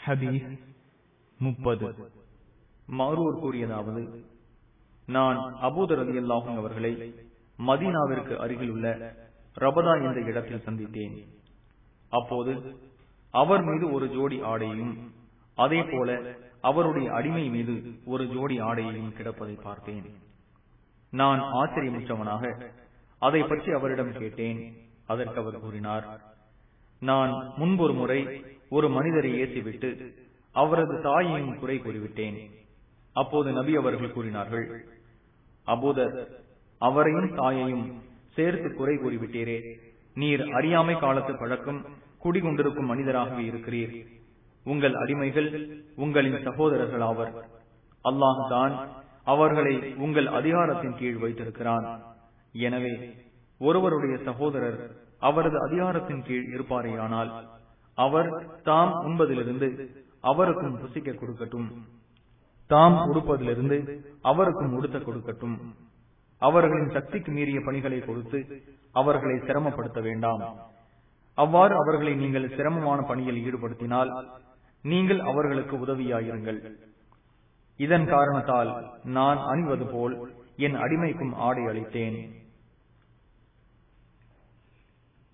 ஹதீஸ் முப்பது மாரூர் கூறியதாவது நான் அபூதர் அலி அல்லாஹும் அவர்களை மதீனாவிற்கு அருகில் உள்ள ரபதா என்ற இடத்தில் சந்தித்தேன் அப்போது அவர் மீது ஒரு ஜோடி ஆடையும் அதே போல அவருடைய அடிமை மீது ஒரு ஜோடி ஆடையையும் கிடப்பதை பார்த்தேன் நான் ஆச்சரியமுற்றவனாக அதை பற்றி அவரிடம் கேட்டேன் அதற்கு அவர் கூறினார் நான் முன்பொரு முறை ஒரு மனிதரை ஏசிவிட்டு அவரது தாயையும் குறை கூறிவிட்டேன் அப்போது நபி அவர்கள் கூறினார்கள் அபூதர் அவரையும் தாயையும் சேர்த்து குறை கூறிவிட்டீரே நீர் அறியாமை காலத்து பழக்கம் குடிகொண்டிருக்கும் மனிதராகவே இருக்கிறீர் உங்கள் அடிமைகள் உங்களின் சகோதரர்கள் ஆவர் அல்லாஹ் தான் அவர்களை உங்கள் அதிகாரத்தின் கீழ் வைத்திருக்கிறான் எனவே ஒருவருடைய சகோதரர் அவரது அதிகாரத்தின் கீழ் இருப்பாரேயானால் அவர் தாம் உண்பதிலிருந்து அவருக்கும் புசிக்க கொடுக்கட்டும் தாம் உடுப்பதிலிருந்து அவருக்கும் உடுத்த கொடுக்கட்டும் அவர்களின் சக்திக்கு மீறிய பணிகளை கொடுத்து அவர்களை சிரமப்படுத்த வேண்டாம் அவ்வாறு அவர்களை நீங்கள் சிரமமான பணியில் ஈடுபடுத்தினால் நீங்கள் அவர்களுக்கு உதவியாயிருங்கள் இதன் காரணத்தால் நான் அணிவது போல் என் அடிமைக்கும் ஆடை அளித்தேன்